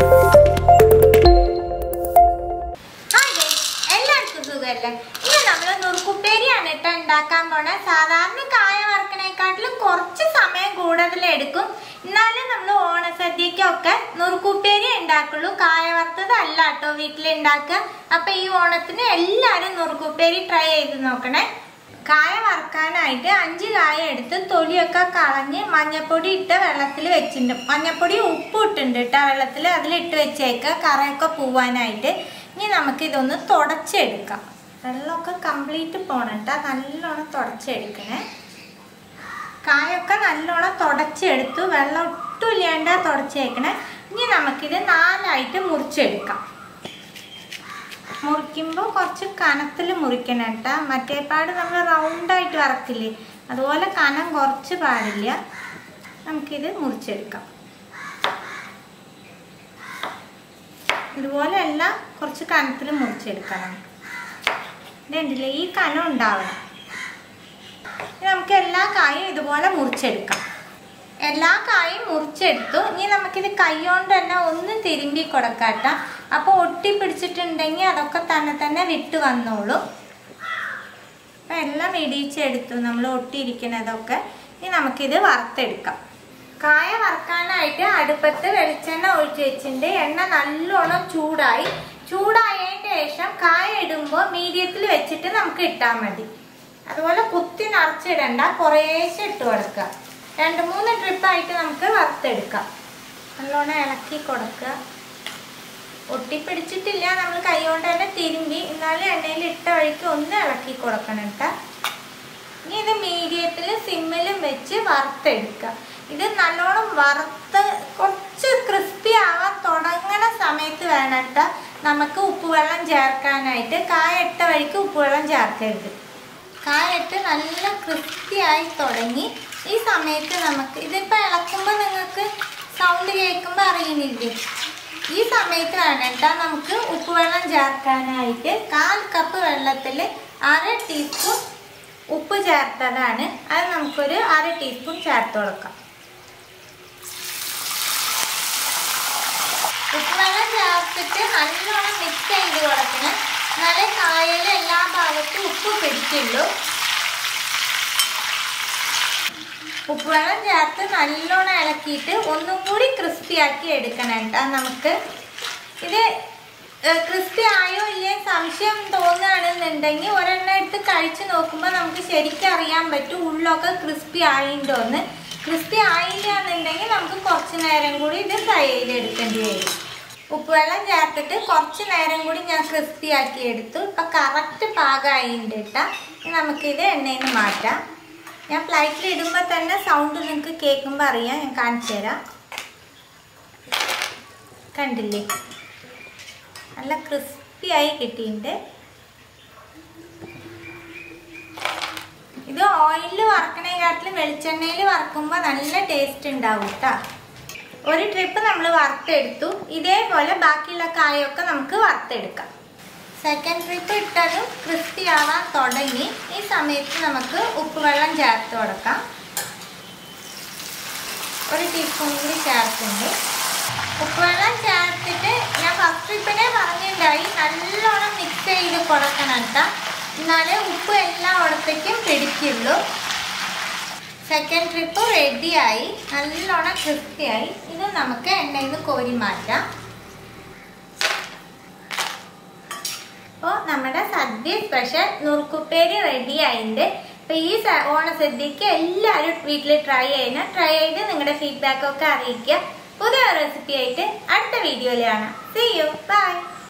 hi guys എല്ലാവർക്കും സുഖമല്ലേ ഇന്ന് നമ്മൾ നുറുക്കുപ്പേരിയാണ് കേട്ടോ ഉണ്ടാക്കാൻ പോണേ സാധാരണ കായ വറക്കണേക്കാട്ടിലും കുറച്ച് സമയം കൂടുതൽ എടുക്കും എന്നാലും നമ്മൾ ഓണസദ്യക്കൊക്കെ നുറുക്കുപ്പേരി ഉണ്ടാക്കുള്ളൂ കായ വറുത്തത് അല്ല കേട്ടോ വീട്ടിൽ ഉണ്ടാക്കുക അപ്പൊ ഈ ഓണത്തിന് എല്ലാവരും നുറുക്കുപ്പേരി ട്രൈ ചെയ്ത് നോക്കണേ കായ വറക്കാനായിട്ട് അഞ്ച് കായ എടുത്ത് തൊലിയൊക്കെ കളഞ്ഞ് മഞ്ഞപ്പൊടി ഇട്ട് വെള്ളത്തിൽ വെച്ചിട്ടുണ്ട് മഞ്ഞപ്പൊടി ഉപ്പ് ഇട്ടുണ്ട് കേട്ടോ വെള്ളത്തിൽ അതിലിട്ട് വെച്ചേക്കുക കറയൊക്കെ പോവാനായിട്ട് ഇനി നമുക്ക് ഇതൊന്ന് തുടച്ചെടുക്കാം വെള്ളമൊക്കെ കംപ്ലീറ്റ് പോണം കേട്ടോ നല്ലോണം തുടച്ചെടുക്കണേ കായൊക്കെ നല്ലോണം തുടച്ചെടുത്തു വെള്ളം ഒട്ടും ഇല്ലാണ്ടാ തുടച്ചേക്കണേ ഇനി നമുക്കിത് നാലായിട്ട് മുറിച്ചെടുക്കാം മുറിക്കുമ്പോൾ കുറച്ച് കനത്തിൽ മുറിക്കണം കേട്ടോ മറ്റേപ്പാട് നമ്മൾ റൗണ്ടായിട്ട് വറക്കില്ലേ അതുപോലെ കനം കുറച്ച് പാടില്ല നമുക്കിത് മുറിച്ചെടുക്കാം ഇതുപോലെ എല്ലാം കുറച്ച് കനത്തിൽ മുറിച്ചെടുക്കണം ഇതുണ്ടല്ലേ ഈ കനം ഉണ്ടാവണം ഇനി നമുക്ക് എല്ലാ കായും ഇതുപോലെ മുറിച്ചെടുക്കാം എല്ലാ കായും മുറിച്ചെടുത്തു ഇനി നമുക്കിത് കൈകൊണ്ട് തന്നെ ഒന്ന് തിരുമ്പി കൊടുക്കാട്ട അപ്പോൾ ഒട്ടി പിടിച്ചിട്ടുണ്ടെങ്കിൽ അതൊക്കെ തന്നെ തന്നെ വിട്ട് വന്നോളൂ അപ്പം എല്ലാം ഇടിച്ചെടുത്തു നമ്മൾ ഒട്ടിയിരിക്കുന്നതൊക്കെ ഇനി നമുക്കിത് വറുത്തെടുക്കാം കായ വറുക്കാനായിട്ട് അടുപ്പത്ത് വെളിച്ചെണ്ണ ഒഴിച്ച് വെച്ചിട്ടുണ്ട് എണ്ണ നല്ലോണം ചൂടായി ചൂടായതിന് ശേഷം കായ ഇടുമ്പോൾ മീഡിയത്തിൽ വെച്ചിട്ട് നമുക്ക് ഇട്ടാൽ മതി അതുപോലെ കുത്തി നിറച്ചിടണ്ട കുറേശ്ശെ ഇട്ട് കൊടുക്കുക രണ്ട് മൂന്ന് ട്രിപ്പായിട്ട് നമുക്ക് വറുത്തെടുക്കാം നല്ലോണം ഇളക്കി കൊടുക്കുക ഒട്ടിപ്പിടിച്ചിട്ടില്ല നമ്മൾ കൈ കൊണ്ട് തന്നെ തിരുമ്പി എന്നാലും എണ്ണയിൽ ഇട്ട വഴിക്ക് ഒന്ന് ഇളക്കി കൊടുക്കണം കേട്ടോ ഇനി ഇത് മീഡിയത്തിൽ സിമ്മിലും വെച്ച് വറുത്തെടുക്കുക ഇത് നല്ലോണം വറുത്ത് കുറച്ച് ക്രിസ്പി ആവാൻ തുടങ്ങണ സമയത്ത് വേണം കേട്ടോ നമുക്ക് ഉപ്പുവെള്ളം ചേർക്കാനായിട്ട് കായ ഇട്ട വഴിക്ക് ഉപ്പുവെള്ളം ചേർക്കരുത് കായ ഇട്ട് നല്ല ക്രിസ്പി ആയി തുടങ്ങി ഈ സമയത്ത് നമുക്ക് ഇതിപ്പോൾ ഇളക്കുമ്പോൾ നിങ്ങൾക്ക് സൗണ്ട് കേൾക്കുമ്പോൾ അറിയുന്നില്ലേ ഈ സമയത്ത് വേണം കേട്ടോ നമുക്ക് ഉപ്പുവെള്ളം ചേർക്കാനായിട്ട് കാൽ കപ്പ് വെള്ളത്തിൽ അര ടീസ്പൂൺ ഉപ്പ് ചേർത്തതാണ് അത് നമുക്കൊരു അര ടീസ്പൂൺ ചേർത്ത് കൊടുക്കാം ഉപ്പുവെള്ളം ചേർത്തിട്ട് നല്ലോണം മിക്സ് ചെയ്ത് കൊടുക്കണം എന്നാലേ കായയിൽ എല്ലാ ഭാഗത്തും ഉപ്പ് പിടിക്കുള്ളൂ ഉപ്പുവെള്ളം ചേർത്ത് നല്ലോണം ഇളക്കിയിട്ട് ഒന്നും കൂടി ക്രിസ്പി ആക്കി എടുക്കണം കേട്ടോ നമുക്ക് ഇത് ക്രിസ്പി ആയോ ഇല്ലേ സംശയം തോന്നുകയാണെന്നുണ്ടെങ്കിൽ ഒരെണ്ണം എടുത്ത് കഴിച്ച് നോക്കുമ്പോൾ നമുക്ക് ശരിക്കും അറിയാൻ പറ്റും ഉള്ളൊക്കെ ക്രിസ്പി ആയിട്ടോന്ന് ക്രിസ്പി ആയില്ല എന്നുണ്ടെങ്കിൽ നമുക്ക് കുറച്ച് നേരം കൂടി ഇത് ഫ്രൈ ചെയ്തെടുക്കേണ്ടി വരും ഉപ്പുവെള്ളം ചേർത്തിട്ട് കുറച്ച് നേരം കൂടി ഞാൻ ക്രിസ്പി ആക്കി എടുത്തു ഇപ്പം കറക്റ്റ് പാകമായിട്ടുണ്ട് കേട്ടോ ഇനി നമുക്കിത് എണ്ണയിൽ നിന്ന് മാറ്റാം ഞാൻ ഫ്ലൈറ്റിൽ ഇടുമ്പോൾ തന്നെ സൗണ്ട് നിങ്ങൾക്ക് കേൾക്കുമ്പോൾ അറിയാം ഞാൻ കാണിച്ചു തരാം കണ്ടില്ലേ നല്ല ക്രിസ്പി ആയി കിട്ടിയിട്ടുണ്ട് ഇത് ഓയിലിൽ വറക്കണേക്കാട്ടിലും വെളിച്ചെണ്ണയിൽ വറക്കുമ്പോൾ നല്ല ടേസ്റ്റ് ഉണ്ടാവും കേട്ടോ ഒരു ട്രിപ്പ് നമ്മൾ വറുത്തെടുത്തു ഇതേപോലെ ബാക്കിയുള്ള കായൊക്കെ നമുക്ക് വറുത്തെടുക്കാം സെക്കൻഡ് ട്രിപ്പ് ഇട്ടതും ക്രിസ്പി ആവാൻ തുടങ്ങി ഈ സമയത്ത് നമുക്ക് ഉപ്പുവെള്ളം ചേർത്ത് കൊടുക്കാം ഒരു ടീസ്പൂൺ കൂടി ചേർത്തുണ്ട് ഉപ്പുവെള്ളം ചേർത്തിട്ട് ഞാൻ ഫസ്റ്റ് ട്രിപ്പിനെ പറഞ്ഞിട്ടുണ്ടായി നല്ലോണം മിക്സ് ചെയ്ത് കൊടുക്കണം കേട്ടോ എന്നാലേ ഉപ്പ് എല്ലായിടത്തേക്കും പിടിക്കുള്ളൂ സെക്കൻഡ് ട്രിപ്പ് റെഡിയായി നല്ലോണം ക്രിസ്പിയായി ഇത് നമുക്ക് എണ്ണയിൽ നിന്ന് കോരി മാറ്റാം അപ്പോൾ നമ്മുടെ സദ്യ സ്പെഷ്യൽ നുറുക്കുപ്പേരി റെഡി ആയിട്ടുണ്ട് അപ്പോൾ ഈ സ- ഓണസദ്യക്ക് എല്ലാവരും വീട്ടിൽ ട്രൈ ചെയ്യണം ട്രൈ ചെയ്ത് നിങ്ങളുടെ ഫീഡ്ബാക്ക് ഒക്കെ അറിയിക്കുക പുതിയ റെസിപ്പി ആയിട്ട് അടുത്ത വീഡിയോയിൽ കാണാം സി യു ബൈ